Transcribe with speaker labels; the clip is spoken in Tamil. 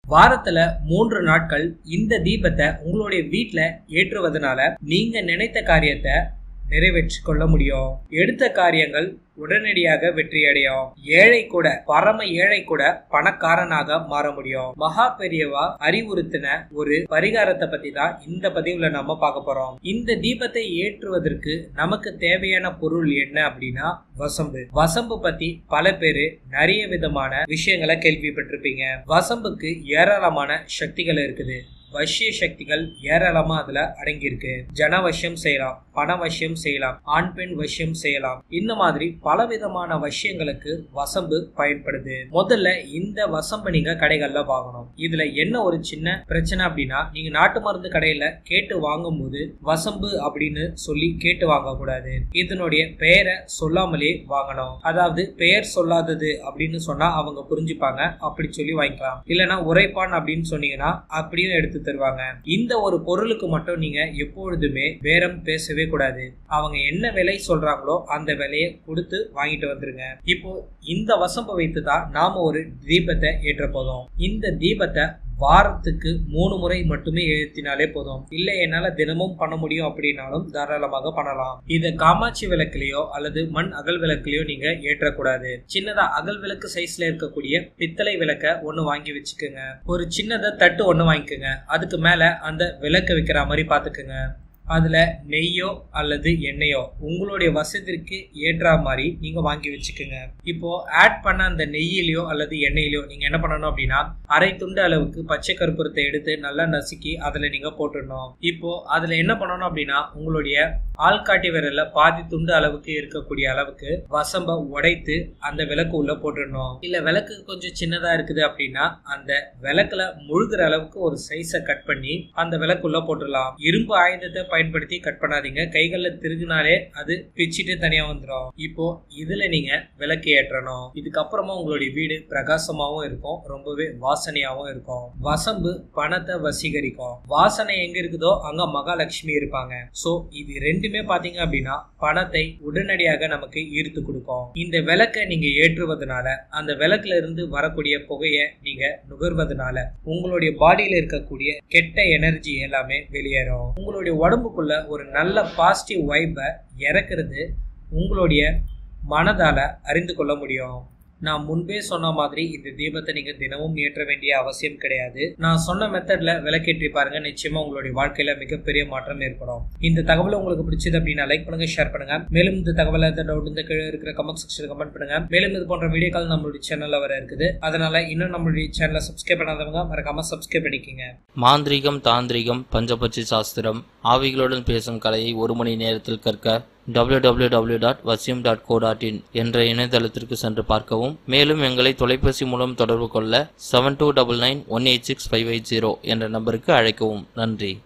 Speaker 1: வாரத்துல மூன்று நாட்கள் இந்த தீபத்தை உங்களுடைய வீட்ல ஏற்றுவதனால நீங்க நினைத்த காரியத்தை நிறைவேற்றிக் கொள்ள முடியும் எடுத்த காரியங்கள் உடனடியாக வெற்றியடையும் ஏழை கூட பரம ஏழை கூட பணக்காரனாக மாற முடியும் மகா பெரியவா அறிவுறுத்தின ஒரு பரிகாரத்தை பத்தி தான் இந்த பதிவுல நம்ம பார்க்க போறோம் இந்த தீபத்தை ஏற்றுவதற்கு நமக்கு தேவையான பொருள் என்ன அப்படின்னா வசம்பு வசம்பு பத்தி பல பேரு நிறைய விதமான விஷயங்களை கேள்விப்பட்டிருப்பீங்க வசம்புக்கு ஏராளமான சக்திகள் இருக்குது வசிய சக்திகள் ஏராளமா அதுல அடங்கியிருக்கு ஜன வசியம் செய்யலாம் பண வசியம் செய்யலாம் ஆண் பெண் வசியம் செய்யலாம் இந்த மாதிரி பல விதமான வசியங்களுக்கு வசம்பு பயன்படுது முதல்ல இந்த வசம்பு நீங்க கடைகள்ல வாங்கணும் இதுல என்ன ஒரு சின்ன பிரச்சனை அப்படின்னா நீங்க நாட்டு மருந்து கடையில கேட்டு வாங்கும் போது வசம்பு அப்படின்னு சொல்லி கேட்டு வாங்க கூடாது இதனுடைய பெயரை சொல்லாமலே வாங்கணும் அதாவது பெயர் சொல்லாதது அப்படின்னு சொன்னா அவங்க புரிஞ்சுப்பாங்க அப்படி சொல்லி வாங்கிக்கலாம் இல்லைன்னா உரைப்பான் அப்படின்னு சொன்னீங்கன்னா அப்படியும் எடுத்து தருவாங்க இந்த ஒரு பொருளுக்கு மட்டும் நீங்க எப்பொழுதுமே பேரம் பேசவே கூடாது அவங்க என்ன விலை சொல்றாங்களோ அந்த விலையை கொடுத்து வாங்கிட்டு வந்துருங்க இப்போ இந்த வசம்பை வைத்து தான் நாம ஒரு தீபத்தை ஏற்ற போதும் இந்த தீபத்தை வாரத்துக்கு மூணு முறை மட்டுமே ஏற்றினாலே போதும் இல்லை என்னால தினமும் பண்ண முடியும் அப்படின்னாலும் தாராளமாக பண்ணலாம் இதை காமாட்சி விளக்குலயோ அல்லது மண் அகல் விளக்குலயோ நீங்க ஏற்றக்கூடாது சின்னதா அகல் விளக்கு சைஸ்ல இருக்கக்கூடிய பித்தளை விளக்க ஒண்ணு வாங்கி வச்சுக்கோங்க ஒரு சின்னதா தட்டு ஒண்ணு வாங்கிக்கோங்க அதுக்கு மேல அந்த விளக்கு வைக்கிற மாதிரி பாத்துக்கோங்க அதுல நெய்யோ அல்லது எண்ணெயோ உங்களுடைய வசதிக்கு ஏற்ற மாதிரி நீங்க வாங்கி வச்சுக்கோங்க இப்போ ஆட் பண்ண அந்த நெய்யிலையோ அல்லது எண்ணெயிலையோ நீங்க என்ன பண்ணணும் அப்படின்னா அரை துண்டு அளவுக்கு பச்சை கற்பூரத்தை எடுத்து நல்லா நசுக்கி அதுல நீங்க போட்டுடணும் இப்போ அதுல என்ன பண்ணணும் அப்படின்னா உங்களுடைய ஆள்காட்டி விரல்ல பாதி துண்டு அளவுக்கு இருக்கக்கூடிய அளவுக்கு வசம்ப உடைத்து அந்த விளக்கு உள்ள போட்டுடணும் இல்ல விளக்கு கொஞ்சம் சின்னதா இருக்குது அப்படின்னா அந்த விளக்குல முழுகிற அளவுக்கு ஒரு சைஸை கட் பண்ணி அந்த விளக்குள்ள போட்டுடலாம் இரும்பு ஆயுதத்தை பயன்படுத்தி கட் பண்ணாதீங்க கைகள்ல திருகுனாலே அது பிச்சுட்டு தனியா வந்துடும் இப்போ இதுல நீங்க விளக்கு ஏற்றணும் இதுக்கப்புறமா உங்களுடைய வீடு பிரகாசமாவும் இருக்கும் ரொம்பவே வாசனையாவும் இருக்கும் வசம்பு பணத்தை வசீகரிக்கும் வாசனை எங்க இருக்குதோ அங்க மகாலட்சுமி இருப்பாங்க சோ இது ரெண்டுமே பாத்தீங்க அப்படின்னா பணத்தை உடனடியாக நமக்கு ஈர்த்து கொடுக்கும் இந்த விளக்கை நீங்க ஏற்றுவதனால அந்த விளக்குல இருந்து வரக்கூடிய புகையை நீங்க நுகர்வதனால உங்களுடைய பாடியில இருக்கக்கூடிய கெட்ட எனர்ஜி எல்லாமே வெளியேறும் உங்களுடைய உடம்புக்குள்ள ஒரு நல்ல பாசிட்டிவ் வைப்பை இறக்குறது உங்களுடைய மனதால அறிந்து கொள்ள முடியும் நான் முன்பே சொன்ன மாதிரி இந்த தீபத்தை நீங்க தினமும் ஏற்ற வேண்டிய அவசியம் கிடையாது நான் சொன்ன மெத்தட்ல விளக்கேற்றி பாருங்க நிச்சயமா உங்களுடைய வாழ்க்கையில மிகப்பெரிய மாற்றம் ஏற்படும் இந்த தகவல் உங்களுக்கு பிடிச்சது அப்படின்னா லைக் பண்ணுங்க ஷேர் பண்ணுங்க மேலும் இந்த தகவல் எந்த டவுட் இந்த கீழே இருக்கிற கமெண்ட் செக்ஷன் கமெண்ட் பண்ணுங்க மேலும் இது போன்ற வீடியோக்கள் நம்மளுடைய சேனல்ல வர இருக்குது அதனால இன்னும் நம்மளுடைய சேனலை சப்ஸ்கிரைப் பண்ணாதவங்க மறக்காம சப்ஸ்கிரைப் பண்ணிக்கோங்க
Speaker 2: மாந்திரீகம் தாந்திரிகம் பஞ்சபட்சி சாஸ்திரம் ஆவிகளுடன் பேசும் கலையை ஒரு மணி நேரத்தில் கற்க www.vasim.co.in டாட் டாட் இன் என்ற இணையதளத்திற்கு சென்று பார்க்கவும் மேலும் எங்களை தொலைபேசி மூலம் தொடர்பு கொள்ள seven two double nine one eight six five eight zero என்ற நம்பருக்கு அழைக்கவும் நன்றி